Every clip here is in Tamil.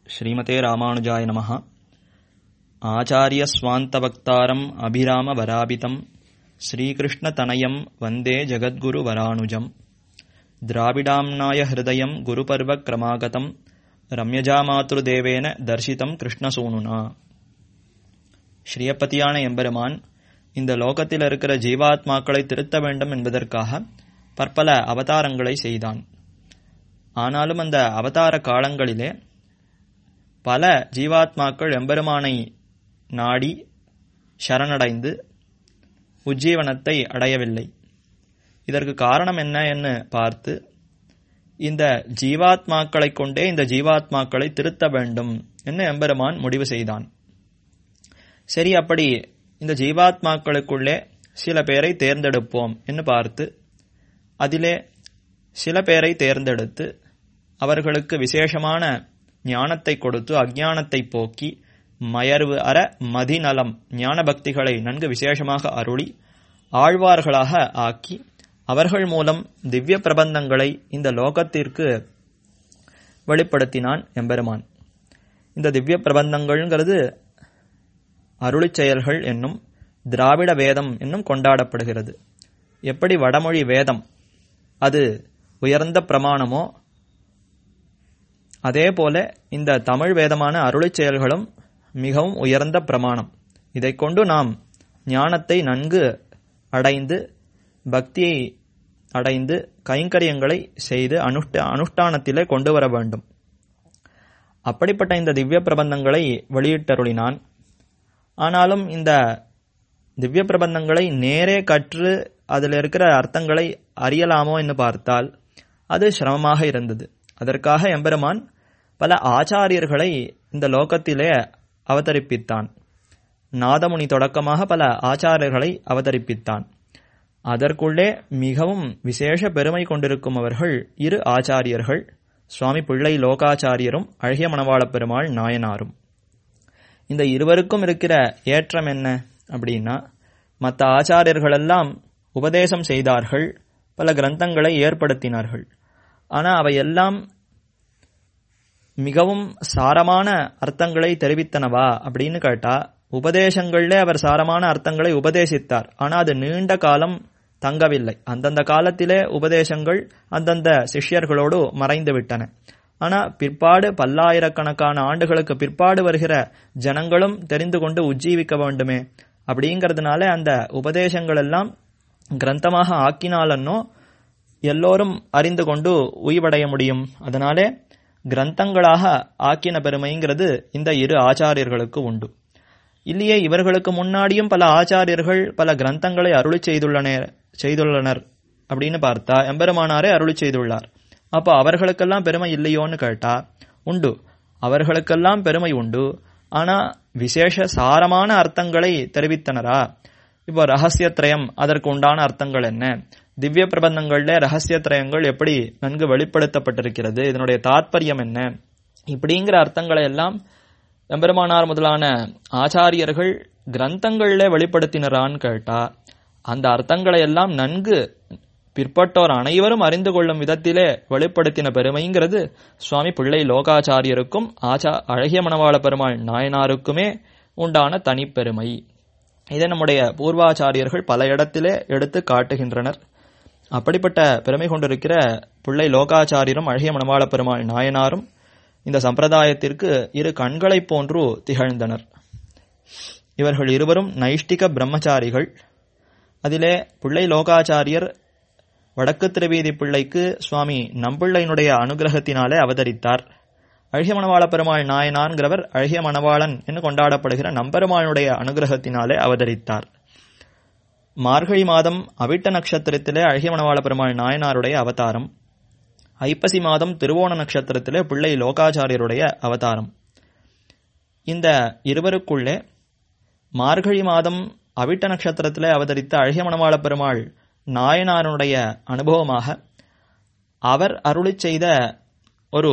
ஸ்ரீமதே ராமானுஜாய நமः ஆச்சாரியஸ்வாந்தவக்தாரம் அபிராமவராபிதம் ஸ்ரீகிருஷ்ணதனயம் வந்தே ஜகத்குருவரானுஜம் திராவிடாம்னாய ஹிருதயம் குருபர்வக்ரமாகதம் ரம்யஜாமாத்ருதேவேன தர்சிதம் கிருஷ்ணசூனுனா ஸ்ரீயப்பதியான எம்பெருமான் இந்த லோகத்தில் இருக்கிற ஜீவாத்மாக்களை திருத்த வேண்டும் என்பதற்காக பற்பல அவதாரங்களை செய்தான் ஆனாலும் அந்த அவதார காலங்களிலே பல ஜீவாத்மாக்கள் எம்பெருமானை நாடி சரணடைந்து உஜ்ஜீவனத்தை அடையவில்லை இதற்கு காரணம் என்ன என்று பார்த்து இந்த ஜீவாத்மாக்களை கொண்டே இந்த ஜீவாத்மாக்களை திருத்த வேண்டும் என்று எம்பெருமான் முடிவு செய்தான் சரி அப்படி இந்த ஜீவாத்மாக்களுக்குள்ளே சில பேரை தேர்ந்தெடுப்போம் என்று பார்த்து அதிலே சில பேரை தேர்ந்தெடுத்து அவர்களுக்கு விசேஷமான ஞானத்தை கொடுத்து அஜானத்தை போக்கி மயர்வு அற மதிநலம் ஞான பக்திகளை நன்கு விசேஷமாக அருளி ஆழ்வார்களாக ஆக்கி அவர்கள் மூலம் திவ்ய பிரபந்தங்களை இந்த லோகத்திற்கு வெளிப்படுத்தினான் எம்பெருமான் இந்த திவ்ய பிரபந்தங்கள்ங்கிறது அருளிச் செயல்கள் என்னும் திராவிட வேதம் என்னும் கொண்டாடப்படுகிறது எப்படி வடமொழி வேதம் அது உயர்ந்த பிரமாணமோ அதே போல இந்த தமிழ் வேதமான அருளிச் செயல்களும் மிகவும் உயர்ந்த பிரமாணம் இதை கொண்டு நாம் ஞானத்தை நன்கு அடைந்து பக்தியை அடைந்து கைங்கரியங்களை செய்து அனுஷ்ட அனுஷ்டானத்திலே கொண்டு வர வேண்டும் அப்படிப்பட்ட இந்த திவ்ய பிரபந்தங்களை வெளியிட்டருளினான் ஆனாலும் இந்த திவ்ய பிரபந்தங்களை நேரே கற்று அதில் இருக்கிற அர்த்தங்களை அறியலாமோ என்று பார்த்தால் அது சிரமமாக இருந்தது அதற்காக எம்பெருமான் பல ஆச்சாரியர்களை இந்த லோகத்திலே அவதரிப்பித்தான் நாதமுனி தொடக்கமாக பல ஆச்சாரியர்களை அவதரிப்பித்தான் அதற்குள்ளே மிகவும் விசேஷ பெருமை கொண்டிருக்கும் அவர்கள் இரு ஆச்சாரியர்கள் சுவாமி பிள்ளை லோகாச்சாரியரும் அழகிய மணவாள பெருமாள் நாயனாரும் இந்த இருவருக்கும் இருக்கிற ஏற்றம் என்ன அப்படின்னா மற்ற ஆச்சாரியர்களெல்லாம் உபதேசம் செய்தார்கள் பல கிரந்தங்களை ஏற்படுத்தினார்கள் ஆனால் அவையெல்லாம் மிகவும் சாரமான அர்த்தங்களை தெரிவித்தனவா அப்படின்னு கேட்டா உபதேசங்கள்ல அவர் சாரமான அர்த்தங்களை உபதேசித்தார் ஆனா அது நீண்ட காலம் தங்கவில்லை அந்தந்த காலத்திலே உபதேசங்கள் அந்தந்த சிஷ்யர்களோடு மறைந்து விட்டன ஆனா பிற்பாடு பல்லாயிரக்கணக்கான ஆண்டுகளுக்கு பிற்பாடு வருகிற ஜனங்களும் தெரிந்து கொண்டு உஜ்ஜீவிக்க வேண்டுமே அப்படிங்கிறதுனால அந்த உபதேசங்கள் எல்லாம் கிரந்தமாக ஆக்கினாலன்னோ எல்லோரும் அறிந்து கொண்டு உய்வடைய முடியும் அதனாலே கிரந்தங்களாக ஆக்கின பெருமைங்கிறது இந்த இரு ஆச்சாரியர்களுக்கு உண்டு இல்லையே இவர்களுக்கு முன்னாடியும் பல ஆச்சாரியர்கள் பல கிரந்தங்களை அருளி செய்துள்ளனர் செய்துள்ளனர் அப்படின்னு பார்த்தா எம்பெருமானாரே அருளி செய்துள்ளார் அப்போ அவர்களுக்கெல்லாம் பெருமை இல்லையோன்னு கேட்டா உண்டு அவர்களுக்கெல்லாம் பெருமை உண்டு ஆனா விசேஷ சாரமான அர்த்தங்களை தெரிவித்தனரா இப்போ ரகசியத்ரயம் அதற்கு உண்டான அர்த்தங்கள் என்ன திவ்ய பிரபந்தங்கள்ல ரகசியத்ரயங்கள் எப்படி நன்கு வெளிப்படுத்தப்பட்டிருக்கிறது இதனுடைய தாற்பயம் என்ன இப்படிங்கிற அர்த்தங்களை எல்லாம் எம்பெருமானார் முதலான ஆச்சாரியர்கள் கிரந்தங்கள்ல வெளிப்படுத்தினரான்னு கேட்டா அந்த அர்த்தங்களை எல்லாம் நன்கு பிற்பட்டோர் அனைவரும் அறிந்து கொள்ளும் விதத்திலே வெளிப்படுத்தின பெருமைங்கிறது சுவாமி பிள்ளை லோகாச்சாரியருக்கும் ஆச்சா அழகிய மணவாள பெருமாள் நாயனாருக்குமே உண்டான தனிப்பெருமை இதை நம்முடைய பூர்வாச்சாரியர்கள் பல இடத்திலே எடுத்து காட்டுகின்றனர் அப்படிப்பட்ட பெருமை கொண்டிருக்கிற பிள்ளை லோகாச்சாரியரும் அழகிய மணவாள பெருமாள் நாயனாரும் இந்த சம்பிரதாயத்திற்கு இரு கண்களைப் போன்று திகழ்ந்தனர் இவர்கள் இருவரும் நைஷ்டிக பிரம்மச்சாரிகள் அதிலே பிள்ளை லோகாச்சாரியர் வடக்கு திருவீதி பிள்ளைக்கு சுவாமி நம்பிள்ளையினுடைய அனுகிரகத்தினாலே அவதரித்தார் அழகிய மணவாள பெருமாள் நாயனான்கிறவர் அழகிய மணவாளன் என்று கொண்டாடப்படுகிற நம்பெருமாளுடைய அனுகிரகத்தினாலே அவதரித்தார் மார்கழி மாதம் அவிட்ட நட்சத்திரத்திலே அழகிய மணவாள பெருமாள் நாயனாருடைய அவதாரம் ஐப்பசி மாதம் திருவோண நட்சத்திரத்திலே பிள்ளை லோகாச்சாரியருடைய அவதாரம் இந்த இருவருக்குள்ளே மார்கழி மாதம் அவிட்ட நட்சத்திரத்திலே அவதரித்த அழகிய மணவாள பெருமாள் நாயனாருடைய அனுபவமாக அவர் அருளி செய்த ஒரு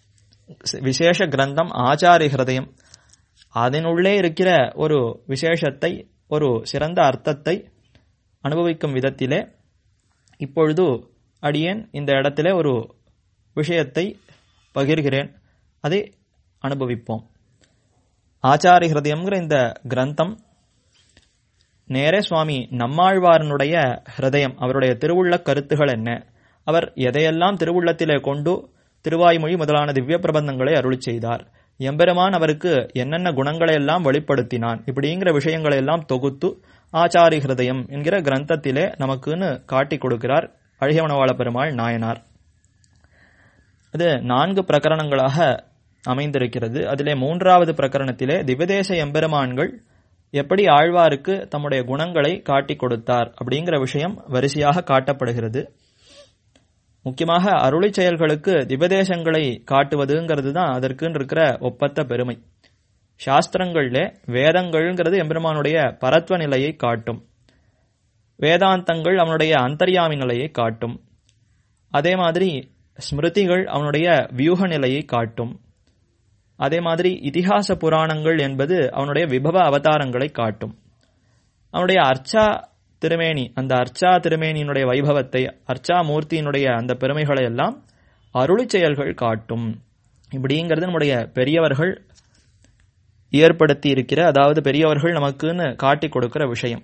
விசேஷ கிரந்தம் ஆச்சாரிய ஹிருதயம் அதனுள்ளே இருக்கிற ஒரு விசேஷத்தை ஒரு சிறந்த அர்த்தத்தை அனுபவிக்கும் விதத்திலே இப்பொழுது அடியேன் இந்த இடத்திலே ஒரு விஷயத்தை பகிர்கிறேன் அதை அனுபவிப்போம் ஆச்சாரி ஹிருதயம்ங்கிற இந்த கிரந்தம் நேரே சுவாமி நம்மாழ்வாரனுடைய ஹிருதயம் அவருடைய திருவுள்ள கருத்துகள் என்ன அவர் எதையெல்லாம் திருவுள்ளத்திலே கொண்டு திருவாய்மொழி முதலான திவ்ய பிரபந்தங்களை அருளி செய்தார் எம்பெருமான் அவருக்கு என்னென்ன குணங்களை எல்லாம் வெளிப்படுத்தினான் இப்படிங்கிற விஷயங்களை எல்லாம் தொகுத்து ஆச்சாரி ஹிருதயம் என்கிற கிரந்தத்திலே நமக்குன்னு காட்டி கொடுக்கிறார் அழகியவனவாள பெருமாள் நாயனார் அது நான்கு பிரகரணங்களாக அமைந்திருக்கிறது அதிலே மூன்றாவது பிரகரணத்திலே திவ்யதேச எம்பெருமான்கள் எப்படி ஆழ்வாருக்கு தம்முடைய குணங்களை காட்டி கொடுத்தார் அப்படிங்கிற விஷயம் வரிசையாக காட்டப்படுகிறது முக்கியமாக அருளி செயல்களுக்கு திவ்யதேசங்களை காட்டுவதுங்கிறது தான் அதற்குன்னு இருக்கிற ஒப்பத்த பெருமை சாஸ்திரங்கள்ல வேதங்கள்ங்கிறது எம்பெருமானுடைய பரத்வ நிலையை காட்டும் வேதாந்தங்கள் அவனுடைய அந்தர்யாமி நிலையை காட்டும் அதே மாதிரி ஸ்மிருதிகள் அவனுடைய வியூக நிலையை காட்டும் அதே மாதிரி இதிகாச புராணங்கள் என்பது அவனுடைய விபவ அவதாரங்களை காட்டும் அவனுடைய அர்ச்சா திருமேனி அந்த அர்ச்சா திருமேனியினுடைய வைபவத்தை அர்ச்சா மூர்த்தியினுடைய அந்த பெருமைகளை எல்லாம் அருளி செயல்கள் காட்டும் இப்படிங்கிறது நம்முடைய பெரியவர்கள் ஏற்படுத்தி இருக்கிற அதாவது பெரியவர்கள் நமக்குன்னு காட்டி கொடுக்கிற விஷயம்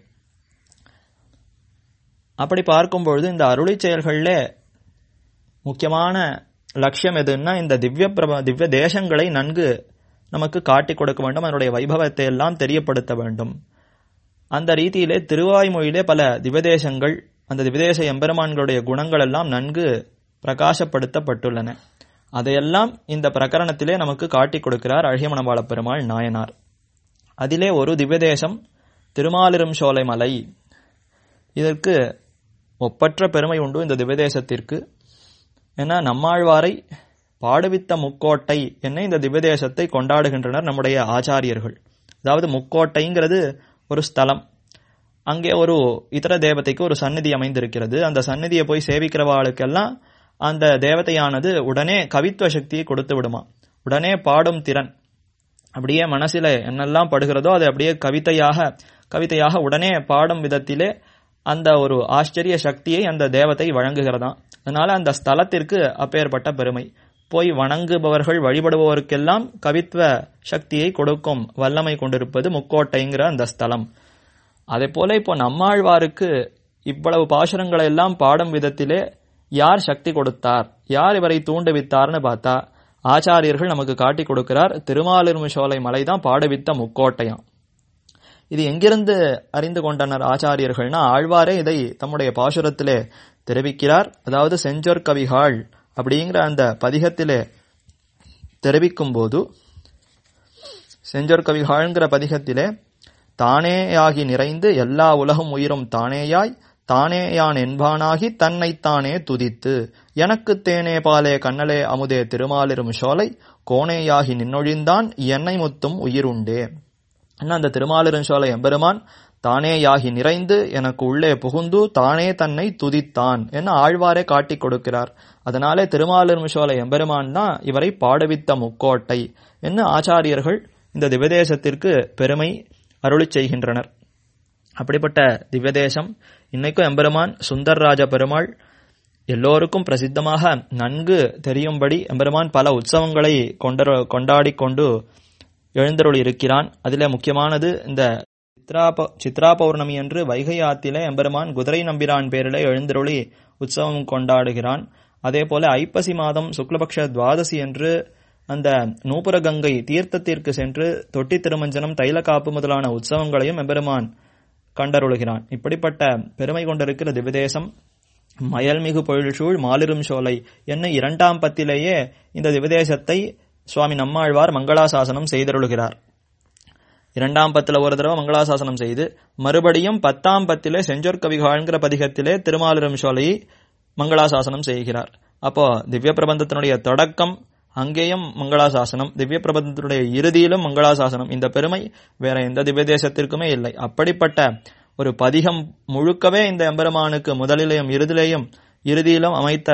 அப்படி பார்க்கும்பொழுது இந்த அருளி செயல்களில் முக்கியமான லட்சியம் எதுன்னா இந்த திவ்ய பிரப திவ்ய தேசங்களை நன்கு நமக்கு காட்டி கொடுக்க வேண்டும் அதனுடைய வைபவத்தை எல்லாம் தெரியப்படுத்த வேண்டும் அந்த ரீதியிலே திருவாய்மொழியிலே பல திவதேசங்கள் அந்த திவதேச எம்பெருமான்களுடைய குணங்கள் எல்லாம் நன்கு பிரகாசப்படுத்தப்பட்டுள்ளன அதையெல்லாம் இந்த பிரகரணத்திலே நமக்கு காட்டி கொடுக்கிறார் அழகியமணவாள பெருமாள் நாயனார் அதிலே ஒரு திவ்யதேசம் திருமாலிரும் சோலை மலை இதற்கு ஒப்பற்ற பெருமை உண்டு இந்த திவ்யதேசத்திற்கு ஏன்னா நம்மாழ்வாரை பாடுவித்த முக்கோட்டை என்ன இந்த திவ்யதேசத்தை கொண்டாடுகின்றனர் நம்முடைய ஆச்சாரியர்கள் அதாவது முக்கோட்டைங்கிறது ஒரு ஸ்தலம் அங்கே ஒரு இதர தேவதைக்கு ஒரு சந்நிதி அமைந்திருக்கிறது அந்த சந்நிதியை போய் சேவிக்கிறவாளுக்கெல்லாம் அந்த தேவதையானது உடனே கவித்துவ சக்தியை கொடுத்து விடுமா உடனே பாடும் திறன் அப்படியே மனசில என்னெல்லாம் படுகிறதோ அது அப்படியே கவிதையாக கவிதையாக உடனே பாடும் விதத்திலே அந்த ஒரு ஆச்சரிய சக்தியை அந்த தேவதை வழங்குகிறதாம் அதனால அந்த ஸ்தலத்திற்கு அப்பேற்பட்ட பெருமை போய் வணங்குபவர்கள் வழிபடுபவருக்கெல்லாம் கவித்துவ சக்தியை கொடுக்கும் வல்லமை கொண்டிருப்பது முக்கோட்டைங்கிற அந்த ஸ்தலம் அதே போல இப்போ நம்மாழ்வாருக்கு இவ்வளவு பாசுரங்களை எல்லாம் பாடும் விதத்திலே யார் சக்தி கொடுத்தார் யார் இவரை தூண்டுவித்தார்னு பார்த்தா ஆச்சாரியர்கள் நமக்கு காட்டி கொடுக்கிறார் திருமாலிருமு சோலை மலை தான் பாடுவித்த முக்கோட்டையாம் இது எங்கிருந்து அறிந்து கொண்டனர் ஆச்சாரியர்கள்னா ஆழ்வாரே இதை தம்முடைய பாசுரத்திலே தெரிவிக்கிறார் அதாவது செஞ்சொற் கவிகாள் அப்படிங்கிற அந்த பதிகத்திலே தெரிவிக்கும் போது செஞ்சொற் கவிகாள்ங்கிற பதிகத்திலே தானேயாகி நிறைந்து எல்லா உலகம் உயிரும் தானேயாய் தானேயான் என்பானாகி தன்னைத்தானே துதித்து எனக்கு தேனே பாலே கண்ணலே அமுதே திருமாலிரும் சோலை கோணேயாகி நின்னொழிந்தான் என்னை முத்தும் உயிருண்டே என்ன அந்த திருமாலிருஞ்சோலை எம்பெருமான் தானேயாகி நிறைந்து எனக்கு உள்ளே புகுந்து தானே தன்னை துதித்தான் என்ன ஆழ்வாரே காட்டி கொடுக்கிறார் அதனாலே திருமாலிருஞ்சோலை எம்பெருமான் தான் இவரை பாடுவித்த முக்கோட்டை என்ன ஆச்சாரியர்கள் இந்த திவதேசத்திற்கு பெருமை அருளி செய்கின்றனர் அப்படிப்பட்ட திவ்யதேசம் இன்னைக்கும் எம்பெருமான் சுந்தர்ராஜ பெருமாள் எல்லோருக்கும் பிரசித்தமாக நன்கு தெரியும்படி எம்பெருமான் பல உற்சவங்களை கொண்ட கொண்டாடி கொண்டு எழுந்தருள் இருக்கிறான் அதிலே முக்கியமானது இந்த சித்ரா சித்ரா பௌர்ணமி என்று வைகை ஆத்திலே எம்பெருமான் குதிரை நம்பிரான் பேரிலே எழுந்தருளி உற்சவம் கொண்டாடுகிறான் அதே போல ஐப்பசி மாதம் சுக்லபக்ஷ துவாதசி என்று அந்த நூபுர கங்கை தீர்த்தத்திற்கு சென்று தொட்டி திருமஞ்சனம் தைலக்காப்பு முதலான உற்சவங்களையும் எம்பெருமான் கண்டருளுகிறான் இப்படிப்பட்ட பெருமை கொண்டிருக்கிற திவ்யதேசம் மயல்மிகு பொழில்சூழ் மாலிரும் சோலை என்ன இரண்டாம் பத்திலேயே இந்த திவ்யதேசத்தை சுவாமி நம்மாழ்வார் மங்களாசாசனம் செய்தருளுகிறார் இரண்டாம் பத்துல ஒரு தடவை மங்களாசாசனம் செய்து மறுபடியும் பத்தாம் பத்திலே செஞ்சொற் கவிகாழ்ங்கிற பதிகத்திலே திருமாலிரும் சோலையை மங்களாசாசனம் செய்கிறார் அப்போ திவ்ய பிரபந்தத்தினுடைய தொடக்கம் அங்கேயும் மங்களாசாசனம் திவ்ய பிரபந்தத்தினுடைய இறுதியிலும் மங்களாசாசனம் இந்த பெருமை வேற எந்த திவ்ய தேசத்திற்குமே இல்லை அப்படிப்பட்ட ஒரு பதிகம் முழுக்கவே இந்த எம்பெருமானுக்கு முதலிலேயும் இறுதியிலேயும் இறுதியிலும் அமைத்த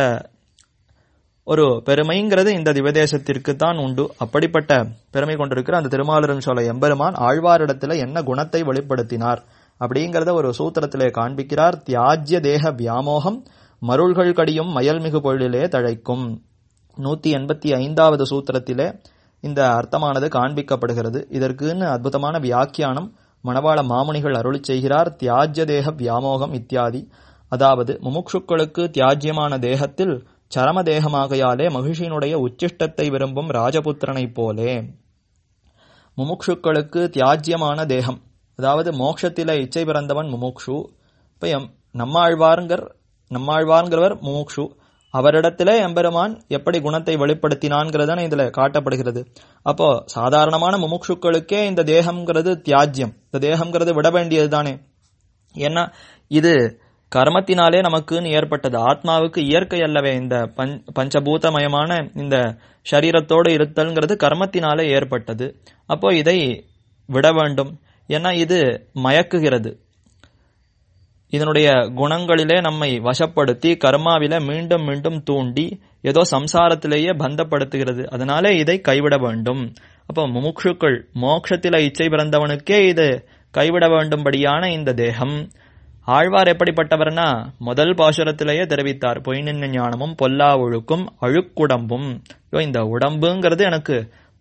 ஒரு பெருமைங்கிறது இந்த திவதேசத்திற்கு தான் உண்டு அப்படிப்பட்ட பெருமை கொண்டிருக்கிற அந்த திருமாலிரும் சோலை எம்பெருமான் ஆழ்வாரிடத்துல என்ன குணத்தை வெளிப்படுத்தினார் அப்படிங்கிறத ஒரு சூத்திரத்திலே காண்பிக்கிறார் தியாஜ்ய தேக வியாமோகம் மருள்கள் கடியும் மயல்மிகு பொருளிலே தழைக்கும் நூத்தி எண்பத்தி ஐந்தாவது சூத்திரத்திலே இந்த அர்த்தமானது காண்பிக்கப்படுகிறது இதற்குன்னு அற்புதமான வியாக்கியானம் மணவாள மாமுனிகள் அருளி செய்கிறார் தியாஜ்ய தேக வியாமோகம் இத்தியாதி அதாவது முமுட்சுக்களுக்கு தியாஜ்யமான தேகத்தில் சரம தேகமாகையாலே மகிழ்ச்சியினுடைய உச்சிஷ்டத்தை விரும்பும் ராஜபுத்திரனைப் போலே முமுட்சுக்களுக்கு தியாஜ்யமான தேகம் அதாவது மோட்சத்தில இச்சை பிறந்தவன் முமுக்ஷு இப்ப எம் நம்மாழ்வார்ங்கர் நம்மாழ்வார்ங்கிறவர் முமுக்ஷு அவரிடத்திலே எம்பெருமான் எப்படி குணத்தை வெளிப்படுத்தினான்கிறதான இதுல காட்டப்படுகிறது அப்போ சாதாரணமான முமுட்சுக்களுக்கே இந்த தேகம்ங்கிறது தியாஜ்யம் இந்த தேகம்ங்கிறது விட வேண்டியது தானே ஏன்னா இது கர்மத்தினாலே நமக்குன்னு ஏற்பட்டது ஆத்மாவுக்கு இயற்கை அல்லவே இந்த பஞ்சபூதமயமான இந்த சரீரத்தோடு இருத்தல்ங்கிறது கர்மத்தினாலே ஏற்பட்டது அப்போ இதை விட வேண்டும் ஏன்னா இது மயக்குகிறது இதனுடைய குணங்களிலே நம்மை வசப்படுத்தி கர்மாவில மீண்டும் மீண்டும் தூண்டி ஏதோ சம்சாரத்திலேயே பந்தப்படுத்துகிறது அதனாலே இதை கைவிட வேண்டும் அப்போ முமுட்சுக்கள் மோட்சத்தில இச்சை பிறந்தவனுக்கே இது கைவிட வேண்டும்படியான இந்த தேகம் ஆழ்வார் எப்படிப்பட்டவர்னா முதல் பாசுரத்திலேயே தெரிவித்தார் பொய்நின்ன ஞானமும் பொல்லா ஒழுக்கும் அழுக்குடம்பும் இந்த உடம்புங்கிறது எனக்கு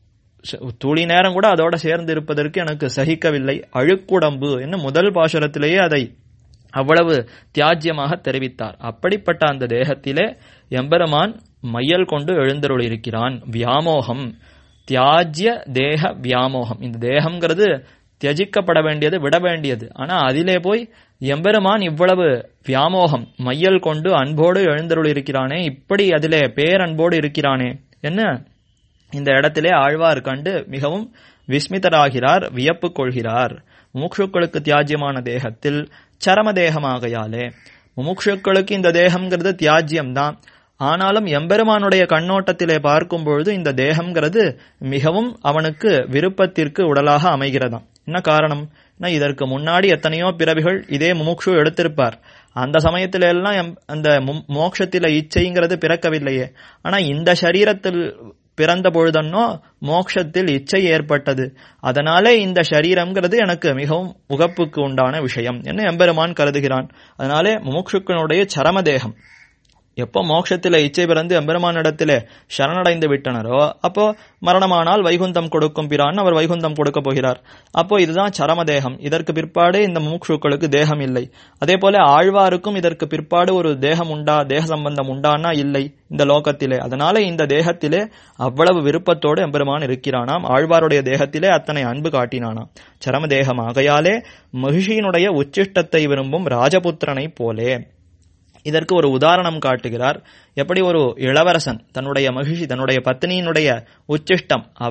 துளி நேரம் கூட அதோட சேர்ந்து இருப்பதற்கு எனக்கு சகிக்கவில்லை அழுக்குடம்பு என்று முதல் பாசுரத்திலேயே அதை அவ்வளவு தியாஜ்யமாக தெரிவித்தார் அப்படிப்பட்ட அந்த தேகத்திலே எம்பெருமான் மையல் கொண்டு எழுந்தருள் இருக்கிறான் வியாமோகம் தியாஜ்ய தேக வியாமோகம் இந்த தேகம்ங்கிறது தியஜிக்கப்பட வேண்டியது விட வேண்டியது ஆனா அதிலே போய் எம்பெருமான் இவ்வளவு வியாமோகம் மையல் கொண்டு அன்போடு எழுந்தருள் இருக்கிறானே இப்படி அதிலே பேரன்போடு இருக்கிறானே என்ன இந்த இடத்திலே ஆழ்வார் கண்டு மிகவும் விஸ்மிதராகிறார் வியப்பு கொள்கிறார் முமுட்சுக்களுக்கு தியாஜ்யமான தேகத்தில் சரம தேகமாகையாலே முமுட்சுக்களுக்கு இந்த தேகம்ங்கிறது தியாஜ்யம்தான் ஆனாலும் எம்பெருமானுடைய கண்ணோட்டத்திலே பார்க்கும் பொழுது இந்த தேகம்ங்கிறது மிகவும் அவனுக்கு விருப்பத்திற்கு உடலாக அமைகிறதாம் என்ன காரணம் இதற்கு முன்னாடி எத்தனையோ பிறவிகள் இதே முமுட்சு எடுத்திருப்பார் அந்த சமயத்தில எல்லாம் அந்த மோட்சத்தில இச்சைங்கிறது பிறக்கவில்லையே ஆனா இந்த சரீரத்தில் பிறந்த பொழுதன்னோ மோட்சத்தில் இச்சை ஏற்பட்டது அதனாலே இந்த சரீரம்ங்கிறது எனக்கு மிகவும் உகப்புக்கு உண்டான விஷயம் என்ன எம்பெருமான் கருதுகிறான் அதனாலே முமுட்சுக்களுடைய சரமதேகம் எப்போ மோட்சத்தில இச்சை பிறந்து எம்பெருமானிடத்திலே சரணடைந்து விட்டனரோ அப்போ மரணமானால் வைகுந்தம் கொடுக்கும் பிறான் அவர் வைகுந்தம் கொடுக்க போகிறார் அப்போ இதுதான் சரமதேகம் இதற்கு பிற்பாடு இந்த முமுட்சுக்களுக்கு தேகம் இல்லை அதே போல ஆழ்வாருக்கும் இதற்கு பிற்பாடு ஒரு தேகம் உண்டா தேக சம்பந்தம் உண்டானா இல்லை இந்த லோகத்திலே அதனால இந்த தேகத்திலே அவ்வளவு விருப்பத்தோடு எம்பெருமான் இருக்கிறானாம் ஆழ்வாருடைய தேகத்திலே அத்தனை அன்பு காட்டினானாம் சரம தேகம் ஆகையாலே மகிஷியினுடைய உச்சிஷ்டத்தை விரும்பும் ராஜபுத்திரனை போலே இதற்கு ஒரு உதாரணம் காட்டுகிறார் எப்படி ஒரு இளவரசன் தன்னுடைய மகிழ்ச்சி தன்னுடைய பத்னியினுடைய உச்சிஷ்டம் அவ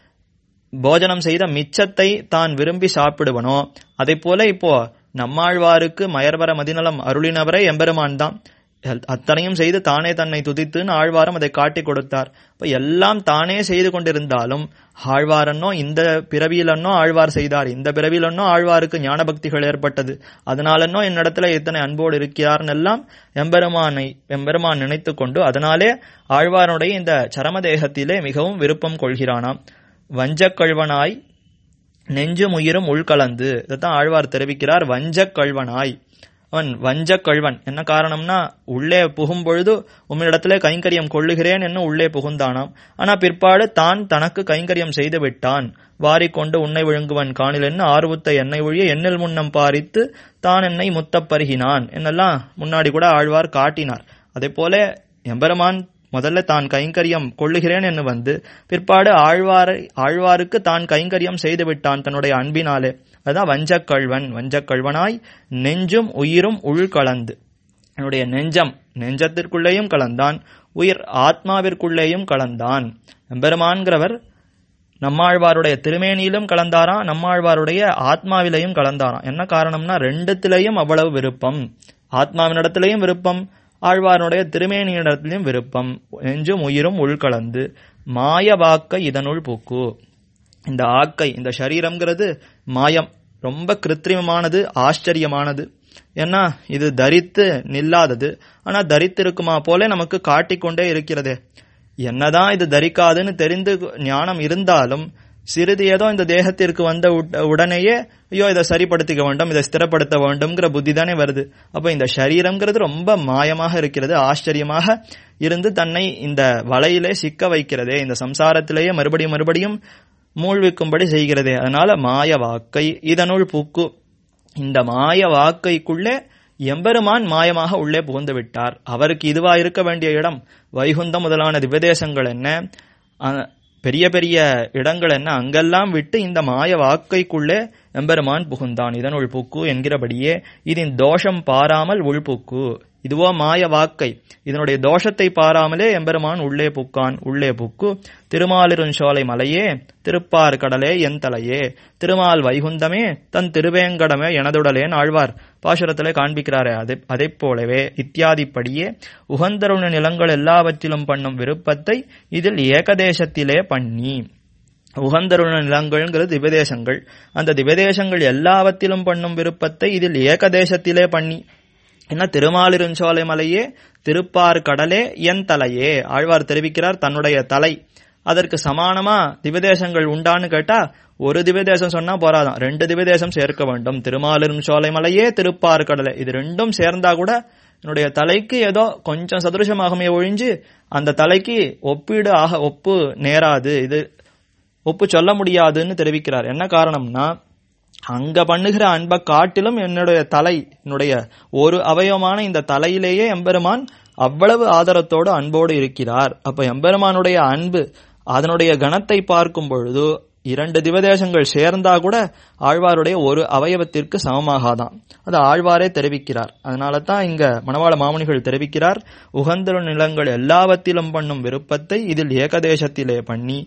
போஜனம் செய்த மிச்சத்தை தான் விரும்பி சாப்பிடுவனோ அதை போல இப்போ நம்மாழ்வாருக்கு மயர்வர மதிநலம் அருளினவரே எம்பெருமான் தான் அத்தனையும் செய்து தானே தன்னை துதித்துன்னு ஆழ்வாரம் அதை காட்டி கொடுத்தார் இப்ப எல்லாம் தானே செய்து கொண்டிருந்தாலும் ஆழ்வாரன்னோ இந்த பிறவியிலன்னோ ஆழ்வார் செய்தார் இந்த பிறவியிலன்னோ ஆழ்வாருக்கு ஞான பக்திகள் ஏற்பட்டது அதனாலன்னோ என்னிடத்துல இத்தனை அன்போடு இருக்கிறார்னு எல்லாம் எம்பெருமானை எம்பெருமான் நினைத்து கொண்டு அதனாலே ஆழ்வாருடைய இந்த சரமதேகத்திலே மிகவும் விருப்பம் கொள்கிறானாம் வஞ்சக்கழ்வனாய் நெஞ்சும் உயிரும் உள்கலந்து இதைத்தான் ஆழ்வார் தெரிவிக்கிறார் வஞ்சக்கழ்வனாய் அவன் வஞ்ச கழ்வன் என்ன காரணம்னா உள்ளே புகும் பொழுது உம்மிடத்திலே கைங்கரியம் கொள்ளுகிறேன் என்று உள்ளே புகுந்தானாம் ஆனா பிற்பாடு தான் தனக்கு கைங்கரியம் செய்து விட்டான் வாரிக்கொண்டு உன்னை விழுங்குவன் காணில் என்ன ஆர்வத்தை என்னை ஒழிய எண்ணில் முன்னம் பாரித்து தான் என்னை முத்தப் பருகினான் என்னெல்லாம் முன்னாடி கூட ஆழ்வார் காட்டினார் அதே போல எம்பெருமான் முதல்ல தான் கைங்கரியம் கொள்ளுகிறேன் என்று வந்து பிற்பாடு ஆழ்வாரை ஆழ்வாருக்கு தான் கைங்கரியம் செய்து விட்டான் தன்னுடைய அன்பினாலே அதுதான் வஞ்சக்கழ்வன் வஞ்சக்கழ்வனாய் நெஞ்சும் உயிரும் உள்கலந்து என்னுடைய நெஞ்சம் நெஞ்சத்திற்குள்ளேயும் கலந்தான் உயிர் ஆத்மாவிற்குள்ளேயும் கலந்தான் எம்பெருமான்கிறவர் நம்மாழ்வாருடைய திருமேனியிலும் கலந்தாராம் நம்மாழ்வாருடைய ஆத்மாவிலையும் கலந்தாராம் என்ன காரணம்னா ரெண்டுத்திலையும் அவ்வளவு விருப்பம் ஆத்மாவினிடத்திலையும் விருப்பம் ஆழ்வாருடைய திருமேனியிடத்திலையும் விருப்பம் நெஞ்சும் உயிரும் உள்கலந்து மாய வாக்க இதனுள் புக்கு இந்த ஆக்கை இந்த சரீரம்ங்கிறது மாயம் ரொம்ப கிருத்திரிமமானது ஆச்சரியமானது ஏன்னா இது தரித்து நில்லாதது ஆனா தரித்திருக்குமா போல நமக்கு காட்டிக்கொண்டே இருக்கிறதே என்னதான் இது தரிக்காதுன்னு தெரிந்து ஞானம் இருந்தாலும் சிறிது ஏதோ இந்த தேகத்திற்கு வந்த உட- உடனேயே ஐயோ இதை சரிப்படுத்திக்க வேண்டும் இதை ஸ்திரப்படுத்த வேண்டும்ங்கிற புத்தி தானே வருது அப்ப இந்த சரீரம்ங்கிறது ரொம்ப மாயமாக இருக்கிறது ஆச்சரியமாக இருந்து தன்னை இந்த வலையிலே சிக்க வைக்கிறதே இந்த சம்சாரத்திலேயே மறுபடியும் மறுபடியும் மூழ்விக்கும்படி செய்கிறதே அதனால மாய வாக்கை இதனுள் புக்கு இந்த மாய வாக்கைக்குள்ளே எம்பெருமான் மாயமாக உள்ளே புகுந்து விட்டார் அவருக்கு இதுவா இருக்க வேண்டிய இடம் வைகுந்தம் முதலான திவ்யதேசங்கள் என்ன அ- பெரிய பெரிய இடங்கள் என்ன அங்கெல்லாம் விட்டு இந்த மாய வாக்கைக்குள்ளே எம்பெருமான் புகுந்தான் இதனுள் புக்கு என்கிறபடியே இதன் தோஷம் பாராமல் உள்புக்கு இதுவோ மாய வாக்கை இதனுடைய தோஷத்தை பாராமலே எம்பெருமான் உள்ளே புக்கான் உள்ளே புக்கு திருமாலிருஞ்சோலை மலையே திருப்பார் கடலே என் தலையே திருமால் வைகுந்தமே தன் திருவேங்கடமே எனதுடலேன் ஆழ்வார் பாசுரத்திலே காண்பிக்கிறாரே அதை அதைப் போலவே இத்தியாதிப்படியே உகந்தருண நிலங்கள் எல்லாவற்றிலும் பண்ணும் விருப்பத்தை இதில் ஏகதேசத்திலே பண்ணி உகந்தருண நிலங்கள்ங்கிறது திவதேசங்கள் அந்த திவதேசங்கள் எல்லாவற்றிலும் பண்ணும் விருப்பத்தை இதில் ஏகதேசத்திலே பண்ணி என்ன திருமாலிருஞ்சோலை மலையே திருப்பார் கடலே என் தலையே ஆழ்வார் தெரிவிக்கிறார் தன்னுடைய தலை அதற்கு சமானமா திவதேசங்கள் உண்டான்னு கேட்டா ஒரு திவதேசம் சொன்னா போறாதான் ரெண்டு திவதேசம் சேர்க்க வேண்டும் திருமாலிருஞ்சோலை மலையே திருப்பார் கடலே இது ரெண்டும் சேர்ந்தா கூட என்னுடைய தலைக்கு ஏதோ கொஞ்சம் சதுருஷமாகமே ஒழிஞ்சு அந்த தலைக்கு ஒப்பீடு ஆக ஒப்பு நேராது இது ஒப்பு சொல்ல முடியாதுன்னு தெரிவிக்கிறார் என்ன காரணம்னா அங்க பண்ணுகிற அன்பை காட்டிலும் என்னுடைய தலை என்னுடைய ஒரு அவயவமான இந்த தலையிலேயே எம்பெருமான் அவ்வளவு ஆதரத்தோடு அன்போடு இருக்கிறார் அப்ப எம்பெருமானுடைய அன்பு அதனுடைய கணத்தை பார்க்கும் பொழுது இரண்டு திவதேசங்கள் சேர்ந்தா கூட ஆழ்வாருடைய ஒரு அவயவத்திற்கு சமமாகாதான் அது ஆழ்வாரே தெரிவிக்கிறார் அதனால தான் இங்க மணவாள மாமுனிகள் தெரிவிக்கிறார் உகந்தரு நிலங்கள் எல்லாவற்றிலும் பண்ணும் விருப்பத்தை இதில் ஏகதேசத்திலே பண்ணி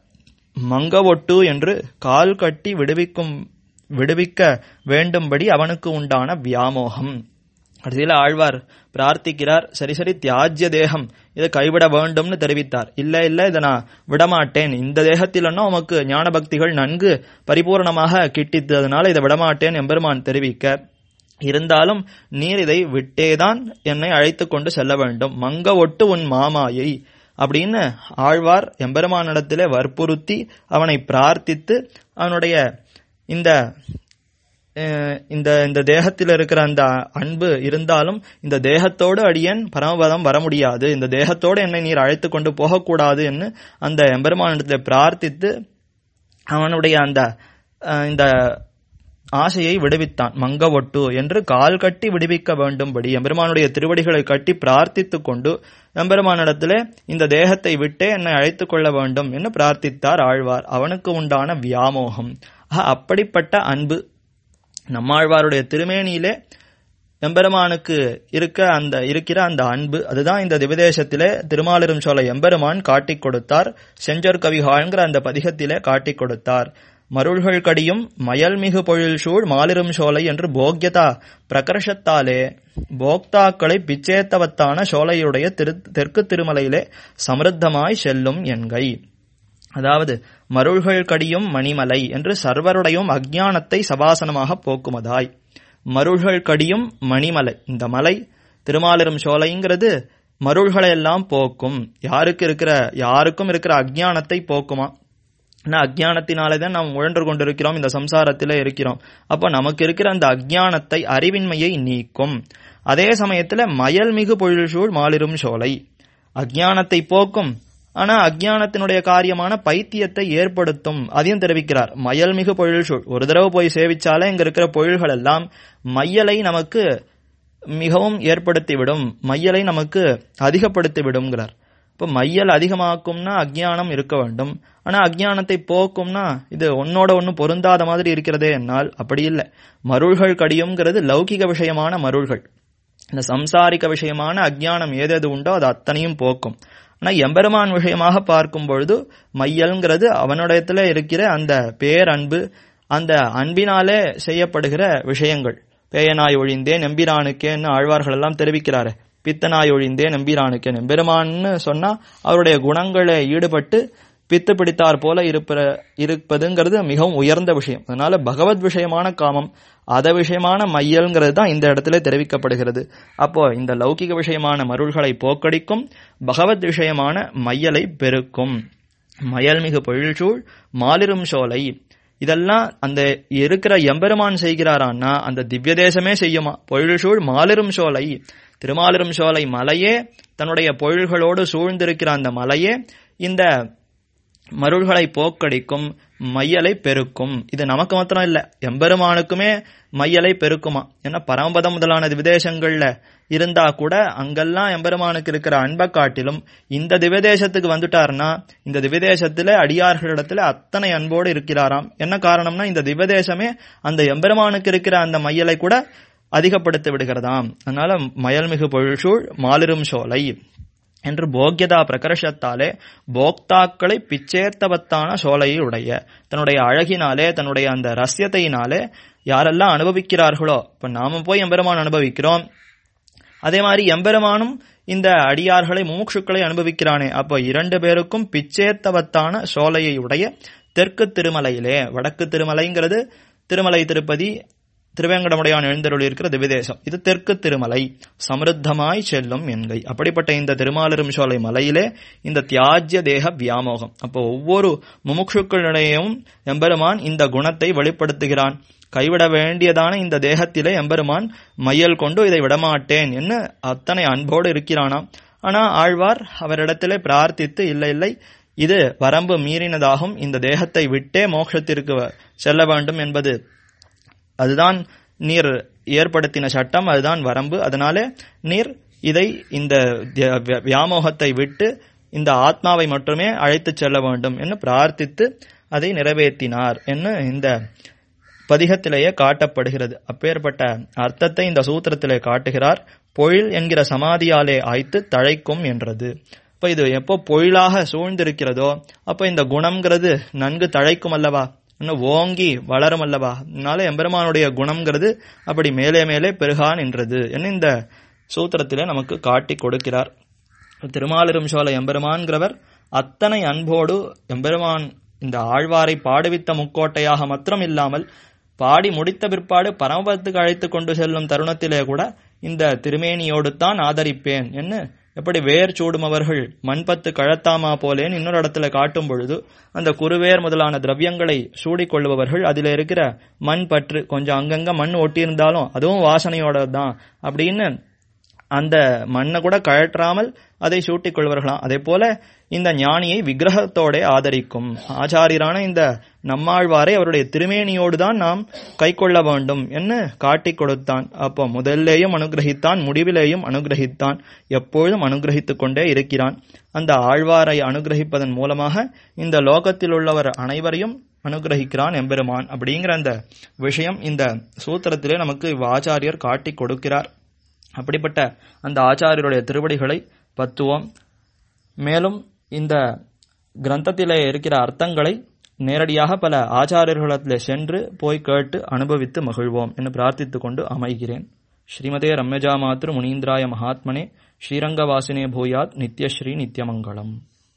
மங்கவொட்டு என்று கால் கட்டி விடுவிக்கும் விடுவிக்க வேண்டும்படி அவனுக்கு உண்டான வியாமோகம் கடைசியில் ஆழ்வார் பிரார்த்திக்கிறார் சரி சரி தியாஜ்ய தேகம் இதை கைவிட வேண்டும்னு தெரிவித்தார் இல்ல இல்ல இதை நான் விடமாட்டேன் இந்த தேகத்திலன்னா உமக்கு ஞான பக்திகள் நன்கு பரிபூர்ணமாக கிட்டித்ததுனால இதை விடமாட்டேன் எம்பெருமான் தெரிவிக்க இருந்தாலும் நீர் இதை விட்டேதான் என்னை அழைத்து கொண்டு செல்ல வேண்டும் மங்க ஒட்டு உன் மாமாயை அப்படின்னு ஆழ்வார் எம்பெருமானிடத்திலே வற்புறுத்தி அவனை பிரார்த்தித்து அவனுடைய இந்த அஹ், இந்த இந்த தேகத்தில் இருக்கிற அந்த அன்பு இருந்தாலும் இந்த தேகத்தோடு அடியேன் பரமபதம் வர முடியாது இந்த தேகத்தோடு என்னை நீர் அழைத்து கொண்டு போகக்கூடாது என்று அந்த எம்பெருமானிடத்தில் பிரார்த்தித்து அவனுடைய அந்த அஹ், இந்த ஆசையை விடுவித்தான் மங்க ஒட்டு என்று கால் கட்டி விடுவிக்க வேண்டும்படி எம்பெருமானுடைய திருவடிகளை கட்டி பிரார்த்தித்துக் கொண்டு எம்பெருமானிடத்திலே இந்த தேகத்தை விட்டே என்னை அழைத்துக் கொள்ள வேண்டும் என்று பிரார்த்தித்தார் ஆழ்வார் அவனுக்கு உண்டான வியாமோகம் ஆக, அப்படிப்பட்ட அன்பு நம்மாழ்வாருடைய திருமேனியிலே எம்பெருமானுக்கு இருக்க அந்த இருக்கிற அந்த அன்பு அதுதான் இந்த திவதேசத்திலே திருமாலிரும் சோலை எம்பெருமான் காட்டிக் கொடுத்தார் செஞ்சொர் கவிகாழ்ங்கிற அந்த பதிகத்திலே காட்டிக் கொடுத்தார் மருள்கள் கடியும் மயல்மிகு பொழில் சூழ் மாலிரும் சோலை என்று போக்யதா பிரகர்ஷத்தாலே போக்தாக்களை பிச்சேத்தவத்தான சோலையுடைய திரு தெற்கு திருமலையிலே சமிருத்தமாய் செல்லும் என்கை அதாவது மருள்கள் கடியும் மணிமலை என்று சர்வருடையும் அஜ்ஞானத்தை சபாசனமாக போக்குமதாய் மருள்கள் கடியும் மணிமலை இந்த மலை திருமாலிரும் சோலைங்கிறது மருள்களை எல்லாம் போக்கும் யாருக்கு இருக்கிற யாருக்கும் இருக்கிற அஜ்ஞானத்தை போக்குமா ஆனா அஜ்ஞானத்தினாலே தான் நாம் உழன்று கொண்டிருக்கிறோம் இந்த சம்சாரத்திலே இருக்கிறோம் அப்போ நமக்கு இருக்கிற அந்த அஜ்ஞானத்தை அறிவின்மையை நீக்கும் அதே சமயத்துல மயல்மிகு பொழில் சூழ் மாலிரும் சோலை அஜ்ஞானத்தை போக்கும் ஆனா அஜ்ஞானத்தினுடைய காரியமான பைத்தியத்தை ஏற்படுத்தும் அதையும் தெரிவிக்கிறார் மயல்மிகு பொழில் சூழ் ஒரு தடவை போய் சேவிச்சாலே இங்க இருக்கிற பொழில்கள் எல்லாம் மையலை நமக்கு மிகவும் ஏற்படுத்திவிடும் மையலை நமக்கு அதிகப்படுத்தி விடுங்கிறார் இப்போ மையல் அதிகமாக்கும்னா அஜ்ஞானம் இருக்க வேண்டும் ஆனா அஜ்ஞானத்தை போக்கும்னா இது ஒன்னோட ஒன்னு பொருந்தாத மாதிரி இருக்கிறதே என்னால் அப்படி இல்லை மருள்கள் கடியும்ங்கிறது லௌகிக விஷயமான மருள்கள் இந்த சம்சாரிக விஷயமான அஜ்ஞானம் ஏதேது உண்டோ அது அத்தனையும் போக்கும் ஆனா எம்பெருமான் விஷயமாக பார்க்கும் பொழுது மையல்ங்கிறது அவனுடையத்துல இருக்கிற அந்த பேரன்பு அந்த அன்பினாலே செய்யப்படுகிற விஷயங்கள் பேயனாய் ஒழிந்தேன் எம்பிரானுக்கேன்னு ஆழ்வார்கள் எல்லாம் தெரிவிக்கிறாரு பித்தனாய் ஒழிந்தேன் எம்பிரானுக்கேன் எம்பெருமான்னு சொன்னா அவருடைய குணங்களை ஈடுபட்டு பித்து பிடித்தார் போல இருப்ப இருப்பதுங்கிறது மிகவும் உயர்ந்த விஷயம் அதனால பகவத் விஷயமான காமம் அத விஷயமான மையல்ங்கிறது தான் இந்த இடத்துல தெரிவிக்கப்படுகிறது அப்போ இந்த லௌகிக விஷயமான மருள்களை போக்கடிக்கும் பகவத் விஷயமான மையலை பெருக்கும் மயல்மிகு பொழில்சூழ் மாலிரும் சோலை இதெல்லாம் அந்த இருக்கிற எம்பெருமான் செய்கிறாரான்னா அந்த திவ்ய தேசமே செய்யுமா பொழில்சூழ் மாலிரும் சோலை திருமாலிரும் சோலை மலையே தன்னுடைய பொழில்களோடு சூழ்ந்திருக்கிற அந்த மலையே இந்த மருள்களை போக்கடிக்கும் மையலை பெருக்கும் இது நமக்கு மாத்திரம் இல்ல எம்பெருமானுக்குமே மையலை பெருக்குமா ஏன்னா பரமபதம் முதலான விதேசங்கள்ல இருந்தா கூட அங்கெல்லாம் எம்பெருமானுக்கு இருக்கிற அன்பை காட்டிலும் இந்த திவ்யதேசத்துக்கு வந்துட்டாருன்னா இந்த திவ்யதேசத்துல அடியார்களிடத்துல அத்தனை அன்போடு இருக்கிறாராம் என்ன காரணம்னா இந்த திவ்யதேசமே அந்த எம்பெருமானுக்கு இருக்கிற அந்த மையலை கூட அதிகப்படுத்தி விடுகிறதாம் அதனால மயல்மிகு பொழில்சூழ் மாலிரும் சோலை என்று போக்கியதா பிரகர்ஷத்தாலே போக்தாக்களை பிச்சேத்தவத்தான சோலையை உடைய தன்னுடைய அழகினாலே தன்னுடைய அந்த ரஸ்யத்தையினாலே யாரெல்லாம் அனுபவிக்கிறார்களோ இப்ப நாம போய் எம்பெருமான் அனுபவிக்கிறோம் அதே மாதிரி எம்பெருமானும் இந்த அடியார்களை மூக்ஷுக்களை அனுபவிக்கிறானே அப்போ இரண்டு பேருக்கும் பிச்சேத்தவத்தான சோலையை உடைய தெற்கு திருமலையிலே வடக்கு திருமலைங்கிறது திருமலை திருப்பதி திருவேங்கடமுடையான் எழுந்தருள் இருக்கிற திவிதேசம் இது தெற்கு திருமலை சமிருத்தமாய் செல்லும் என்கை அப்படிப்பட்ட இந்த திருமாலிரும் சோலை மலையிலே இந்த தியாஜ்ய தேக வியாமோகம் அப்போ ஒவ்வொரு முமுட்சுக்களிடையும் எம்பெருமான் இந்த குணத்தை வெளிப்படுத்துகிறான் கைவிட வேண்டியதான இந்த தேகத்திலே எம்பெருமான் மையல் கொண்டு இதை விடமாட்டேன் என்று அத்தனை அன்போடு இருக்கிறானாம் ஆனா ஆழ்வார் அவரிடத்திலே பிரார்த்தித்து இல்லை இல்லை இது வரம்பு மீறினதாகும் இந்த தேகத்தை விட்டே மோட்சத்திற்கு செல்ல வேண்டும் என்பது அதுதான் நீர் ஏற்படுத்தின சட்டம் அதுதான் வரம்பு அதனாலே நீர் இதை இந்த வியாமோகத்தை விட்டு இந்த ஆத்மாவை மட்டுமே அழைத்து செல்ல வேண்டும் என்று பிரார்த்தித்து அதை நிறைவேற்றினார் என்று இந்த பதிகத்திலேயே காட்டப்படுகிறது அப்பேற்பட்ட அர்த்தத்தை இந்த சூத்திரத்திலே காட்டுகிறார் பொழில் என்கிற சமாதியாலே ஆய்த்து தழைக்கும் என்றது இப்ப இது எப்போ பொழிலாக சூழ்ந்திருக்கிறதோ அப்ப இந்த குணம்ங்கிறது நன்கு தழைக்கும் அல்லவா இன்னும் ஓங்கி வளரும் அல்லவா அதனால எம்பெருமானுடைய குணம்ங்கிறது அப்படி மேலே மேலே பெருகா நின்றது என்ன இந்த சூத்திரத்திலே நமக்கு காட்டி கொடுக்கிறார் திருமாலிரும் சோலை எம்பெருமான்கிறவர் அத்தனை அன்போடு எம்பெருமான் இந்த ஆழ்வாரை பாடுவித்த முக்கோட்டையாக மாத்திரம் இல்லாமல் பாடி முடித்த பிற்பாடு பரமபத்துக்கு அழைத்து கொண்டு செல்லும் தருணத்திலே கூட இந்த திருமேனியோடு தான் ஆதரிப்பேன் என்ன எப்படி வேர் சூடுமவர்கள் மண்பத்து கழத்தாமா போலேன்னு இன்னொரு இடத்துல காட்டும் பொழுது அந்த குருவேர் முதலான திரவியங்களை சூடிக்கொள்பவர்கள் அதில் இருக்கிற மண் பற்று கொஞ்சம் அங்கங்க மண் ஒட்டியிருந்தாலும் அதுவும் வாசனையோட தான் அப்படின்னு அந்த மண்ணை கூட கழற்றாமல் அதை சூட்டிக் கொள்வார்களாம் அதே போல இந்த ஞானியை விக்கிரகத்தோட ஆதரிக்கும் ஆச்சாரியரான இந்த நம்மாழ்வாரை அவருடைய திருமேனியோடு தான் நாம் கை கொள்ள வேண்டும் என்று காட்டிக் கொடுத்தான் அப்போ முதல்லேயும் அனுகிரகித்தான் முடிவிலேயும் அனுகிரகித்தான் எப்பொழுதும் அனுகிரகித்துக் கொண்டே இருக்கிறான் அந்த ஆழ்வாரை அனுகிரகிப்பதன் மூலமாக இந்த லோகத்தில் உள்ளவர் அனைவரையும் அனுகிரகிக்கிறான் எம்பெருமான் அப்படிங்கிற அந்த விஷயம் இந்த சூத்திரத்திலே நமக்கு ஆச்சாரியர் காட்டி கொடுக்கிறார் அப்படிப்பட்ட அந்த ஆச்சாரியருடைய திருவடிகளை பத்துவோம் மேலும் இந்த கிரந்தத்திலே இருக்கிற அர்த்தங்களை நேரடியாக பல ஆச்சாரியர்களிடத்தில் சென்று போய் கேட்டு அனுபவித்து மகிழ்வோம் என்று பிரார்த்தித்துக் கொண்டு அமைகிறேன் ஸ்ரீமதே ரம்யஜா மாத்ரு முனீந்திராய மகாத்மனே ஸ்ரீரங்கவாசினே பூயாத் நித்யஸ்ரீ நித்யமங்கலம்